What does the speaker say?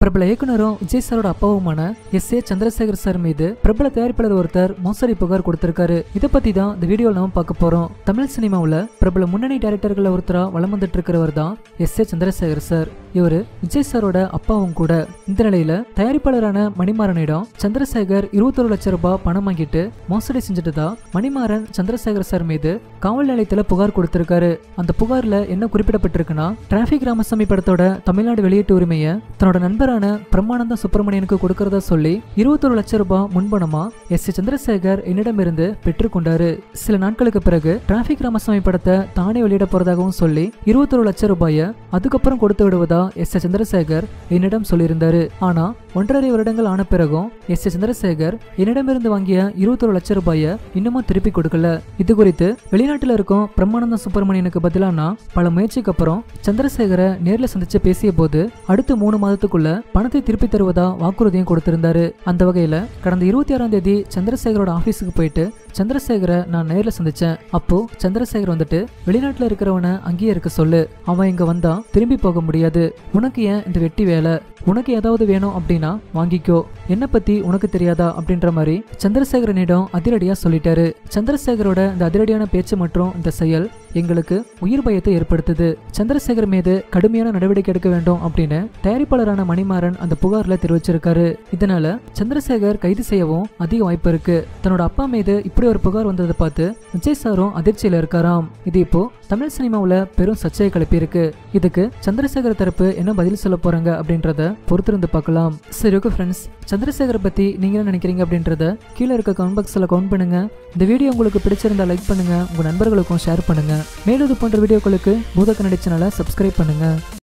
பிரபல இயக்குனரும் விஜய் சாரோட அப்பாவுமான எஸ் ஏ சந்திரசேகர் சார் மீது பிரபல தயாரிப்பாளர் ஒருத்தர் மோசடி புகார் கொடுத்திருக்காரு இதை பத்தி தான் இந்த வீடியோவில் நம்ம பார்க்க போறோம் தமிழ் சினிமாவில் பிரபல முன்னணி டைரக்டர்கள் ஒருத்தரா வலம் வந்துட்டு இருக்கிறவர் தான் எஸ் ஏ சந்திரசேகர் சார் இவரு விஜய் சாரோட அப்பாவும் கூட இந்த நிலையில தயாரிப்பாளரான மணிமாறனிடம் சந்திரசேகர் இருபத்தொரு லட்சம் ரூபாய் பணம் வாங்கிட்டு மோசடி செஞ்சுட்டதா மணிமாறன் சந்திரசேகர் சார் மீது காவல் நிலையத்துல புகார் கொடுத்திருக்காரு அந்த புகார்ல என்ன குறிப்பிடப்பட்டிருக்குன்னா டிராபிக் ராமசாமி படத்தோட தமிழ்நாடு வெளியீட்டு உரிமையை தன்னோட நண்பரான பிரம்மானந்தம் சுப்பிரமணியனுக்கு கொடுக்கறதா சொல்லி இருபத்தொரு லட்சம் ரூபாய் முன்பணமா எஸ் ஏ சந்திரசேகர் என்னிடமிருந்து பெற்றுக்கொண்டாரு சில நாட்களுக்கு பிறகு டிராபிக் ராமசாமி படத்தை தானே வெளியிட போறதாகவும் சொல்லி இருபத்தொரு லட்சம் ரூபாயை அதுக்கப்புறம் கொடுத்து விடுவதா எஸ் ஏ சந்திரசேகர் என்னிடம் சொல்லியிருந்தாரு ஆனா ஒன்றரை வருடங்கள் ஆன பிறகும் எஸ் ஏ சந்திரசேகர் என்னிடமிருந்து வாங்கிய இருபத்தொரு லட்சம் ரூபாயை இன்னமும் திருப்பி கொடுக்கல இது குறித்து வெளிநாட்டுல இருக்கும் பிரம்மானந்தம் சுப்பிரமணியனுக்கு பதிலானா பல முயற்சிக்கு அப்புறம் சந்திரசேகரை நேர்ல சந்திச்சு பேசிய போது அடுத்த மூணு மாதத்துக்குள்ள பணத்தை திருப்பி தருவதா வாக்குறுதியும் கொடுத்திருந்தாரு அந்த வகையில கடந்த இருபத்தி ஆறாம் தேதி சந்திரசேகரோட ஆபீஸுக்கு போயிட்டு சந்திரசேகரை நான் நேர்ல சந்திச்சேன் அப்போ சந்திரசேகர் வந்துட்டு வெளிநாட்டுல இருக்கிறவனை அங்கேயே இருக்க சொல்லு அவன் இங்க வந்தா திரும்பி போக முடியாது உனக்கு ஏன் இந்த வெட்டி வேலை உனக்கு ஏதாவது வேணும் அப்படின்னா வாங்கிக்கோ என்ன பத்தி உனக்கு தெரியாதா அப்படின்ற மாதிரி சந்திரசேகரனிடம் அதிரடியா சொல்லிட்டாரு சந்திரசேகரோட இந்த அதிரடியான பேச்சு மற்றும் இந்த செயல் எங்களுக்கு உயிர் பயத்தை ஏற்படுத்துது சந்திரசேகர் மீது கடுமையான நடவடிக்கை எடுக்க வேண்டும் அப்படின்னு தயாரிப்பாளரான மணிமாறன் அந்த புகார்ல தெரிவிச்சிருக்காரு இதனால சந்திரசேகர் கைது செய்யவும் அதிக வாய்ப்பு இருக்கு தன்னோட அப்பா மீது இப்படி ஒரு புகார் வந்ததை பார்த்து விஜய் சாரும் அதிர்ச்சியில இருக்காராம் இது இப்போ தமிழ் சினிமாவுல பெரும் சர்ச்சையை கிளப்பி இருக்கு இதுக்கு சந்திரசேகர் தரப்பு என்ன பதில் சொல்ல போறாங்க அப்படின்றத பொறுத்திருந்து பார்க்கலாம் சரி ஓகே ஃப்ரெண்ட்ஸ் சந்திரசேகர் பத்தி நீங்க என்ன நினைக்கிறீங்க அப்படின்றத கீழே இருக்க கமெண்ட் பாக்ஸ்ல கவுண்ட் பண்ணுங்க இந்த வீடியோ உங்களுக்கு பிடிச்சிருந்தா லைக் பண்ணுங்க உங்க நண்பர்களுக்கும் ஷேர் பண்ணுங்க மேலும் இது போன்ற வீடியோக்களுக்கு பூத கன்னடி சேனலை சப்ஸ்கிரைப் பண்ணுங்க